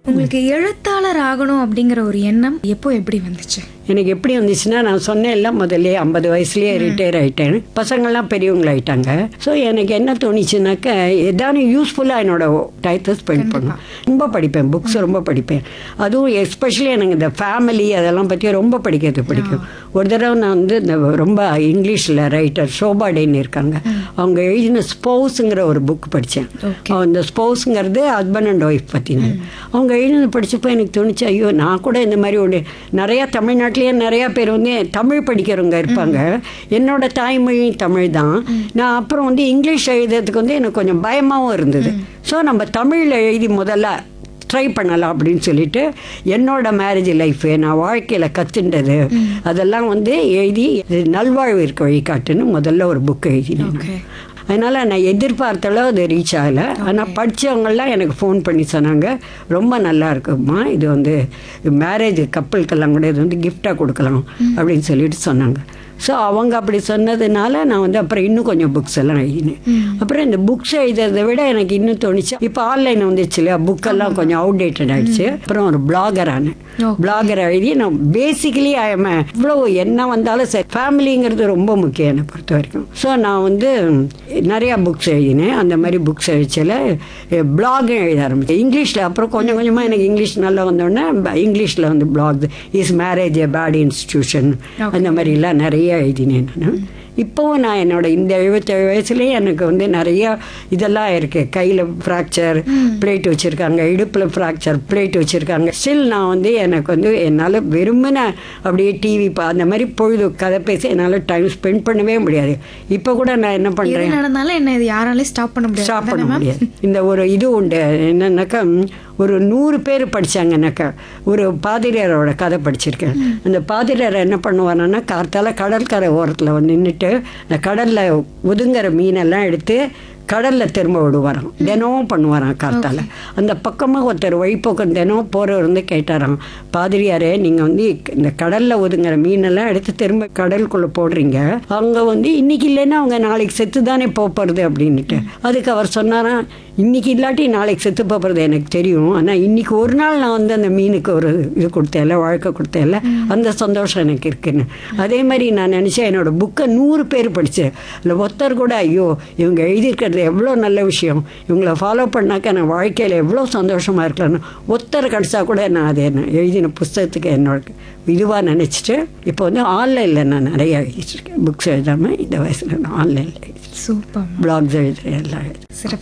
உங்களுக்கு எழுத்தாளர் ஆகணும் அப்படிங்கிற ஒரு எண்ணம் எப்போ எப்படி வந்துச்சு எனக்கு எப்படி வந்துச்சுன்னா நான் சொன்னேன்ல முதல்ல ஐம்பது வயசுலயே ரிட்டையர் ஆயிட்டேன் பசங்கள்லாம் பெரியவங்களாயிட்டாங்க ஸோ எனக்கு என்ன தோணுச்சுனாக்க ஏதாவது யூஸ்ஃபுல்லாக என்னோட டயத்தை ஸ்பெண்ட் பண்ணும் ரொம்ப படிப்பேன் புக்ஸ் ரொம்ப படிப்பேன் அதுவும் எஸ்பெஷலி எனக்கு இந்த ஃபேமிலி அதெல்லாம் பற்றி ரொம்ப படிக்கிறது பிடிக்கும் ஒரு தடவை நான் வந்து இந்த ரொம்ப இங்கிலீஷில் ரைட்டர் ஷோபா டேன்னு இருக்காங்க அவங்க எழுதின ஸ்போஸுங்கிற ஒரு புக் படித்தேன் அந்த ஸ்போஸுங்கிறது ஹஸ்பண்ட் அண்ட் ஒய்ஃப் பற்றினது அவங்க எழுதினது படிச்சப்போ எனக்கு தோணுச்சு ஐயோ நான் கூட இந்த மாதிரி ஒரு நிறையா தமிழ்நாட்டிலேயே நிறையா பேர் வந்து தமிழ் படிக்கிறவங்க இருப்பாங்க என்னோட தாய்மொழி தமிழ் தான் நான் அப்புறம் வந்து இங்கிலீஷ் எழுதுறதுக்கு வந்து எனக்கு கொஞ்சம் பயமாகவும் இருந்தது ஸோ நம்ம தமிழில் எழுதி முதல்ல ட்ரை பண்ணலாம் அப்படின்னு சொல்லிட்டு என்னோட மேரேஜ் லைஃபு நான் வாழ்க்கையில் கற்றுண்டது அதெல்லாம் வந்து எழுதி இது நல்வாழ்வு இருக்க வழிகாட்டுன்னு முதல்ல ஒரு புக் எழுதினேன் நான். அதனால் நான் எதிர்பார்த்த அளவு அது ரீச் ஆகலை ஆனால் படித்தவங்கெல்லாம் எனக்கு ஃபோன் பண்ணி சொன்னாங்க ரொம்ப நல்லா இருக்குமா இது வந்து மேரேஜ் கப்பலுக்கெல்லாம் கூட இது வந்து கிஃப்டாக கொடுக்கலாம் அப்படின்னு சொல்லிட்டு சொன்னாங்க ஸோ அவங்க அப்படி சொன்னதுனால நான் வந்து அப்புறம் இன்னும் கொஞ்சம் புக்ஸ் எல்லாம் எழுதினேன் அப்புறம் இந்த புக்ஸ் எழுதுறதை விட எனக்கு இன்னும் தோணுச்சு இப்போ ஆன்லைன் வந்துச்சு இல்லையா புக்கெல்லாம் கொஞ்சம் அவுடேட்டட் ஆயிடுச்சு அப்புறம் ஒரு பிளாகர் ஆனேன் பிளாகர் எழுதி நான் பேசிக்கலி ஐஎம் இவ்வளோ என்ன வந்தாலும் சரி ஃபேமிலிங்கிறது ரொம்ப முக்கியம் என்னை பொறுத்த வரைக்கும் ஸோ நான் வந்து நிறையா புக்ஸ் எழுதினேன் அந்த மாதிரி புக்ஸ் எழுதிச்சில் பிளாகும் எழுத ஆரம்பிச்சேன் இங்கிலீஷில் அப்புறம் கொஞ்சம் கொஞ்சமாக எனக்கு இங்கிலீஷ் நல்லா வந்தோடனே இங்கிலீஷில் வந்து blog is marriage a bad institution அந்த மாதிரிலாம் நிறைய எழுதினேன் நான் இப்போவும் நான் என்னோட இந்த எழுபத்தேழு வயசுலேயே எனக்கு வந்து நிறைய இதெல்லாம் இருக்கு கையில் ஃப்ராக்சர் பிளேட் வச்சுருக்காங்க இடுப்பில் ஃப்ராக்சர் பிளேட் வச்சுருக்காங்க ஸ்டில் நான் வந்து எனக்கு வந்து என்னால் வெறுமனே அப்படியே டிவி பா அந்த மாதிரி பொழுது கதை பேசி என்னால் டைம் ஸ்பெண்ட் பண்ணவே முடியாது இப்போ கூட நான் என்ன எது பண்ணுறேன் நடந்தாலும் என்ன இது யாராலையும் ஸ்டாப் பண்ண முடியாது ஸ்டாப் பண்ண முடியாது இந்த ஒரு இது உண்டு என்னன்னாக்கா ஒரு நூறு பேர் படிச்சாங்கன்னாக்கா ஒரு பாதிரியாரோட கதை படிச்சிருக்கேன் அந்த பாதிரியார் என்ன பண்ணுவாருன்னா கார்த்தால கடற்கரை ஓரத்தில் வந்து நின்றுட்டு இந்த கடலில் ஒதுங்குற மீனெல்லாம் எடுத்து கடலில் திரும்ப விடுவாராம் தினமும் பண்ணுவாராம் கார்த்தால அந்த பக்கமாக ஒருத்தர் வழிப்போக்கம் தினம் போகிறவர் வந்து கேட்டாராம் பாதிரியாரே நீங்கள் வந்து இந்த கடலில் ஒதுங்குற மீனெல்லாம் எடுத்து திரும்ப கடலுக்குள்ளே போடுறீங்க அவங்க வந்து இன்னைக்கு இல்லைன்னா அவங்க நாளைக்கு செத்து தானே போகிறது அப்படின்னுட்டு அதுக்கு அவர் சொன்னாராம் இன்னைக்கு இல்லாட்டி நாளைக்கு செத்து போகிறது எனக்கு தெரியும் ஆனால் இன்னைக்கு ஒரு நாள் நான் வந்து அந்த மீனுக்கு ஒரு இது கொடுத்தேன்ல வாழ்க்கை கொடுத்தேன்ல அந்த சந்தோஷம் எனக்கு இருக்குன்னு அதே மாதிரி நான் நினச்சேன் என்னோட புக்கை நூறு பேர் படித்தேன் இல்லை ஒருத்தர் கூட ஐயோ இவங்க எழுதியிருக்கிறது எவ்வளோ நல்ல விஷயம் இவங்கள ஃபாலோ பண்ணாக்க நான் வாழ்க்கையில் எவ்வளோ சந்தோஷமாக இருக்கலாம்னு ஒருத்தர் கிடச்சா கூட நான் அதை என்ன எழுதின புஸ்தகத்துக்கு என்னோட இதுவாக நினச்சிட்டு இப்போ வந்து ஆன்லைனில் நான் நிறைய எழுதிட்டுருக்கேன் புக்ஸ் எழுதாமல் இந்த வயசில் நான் ஆன்லைனில் சூப்பர் பிளாக்ஸ் எழுதுகிறேன் எல்லாம் எழுதுறேன் சிறப்பு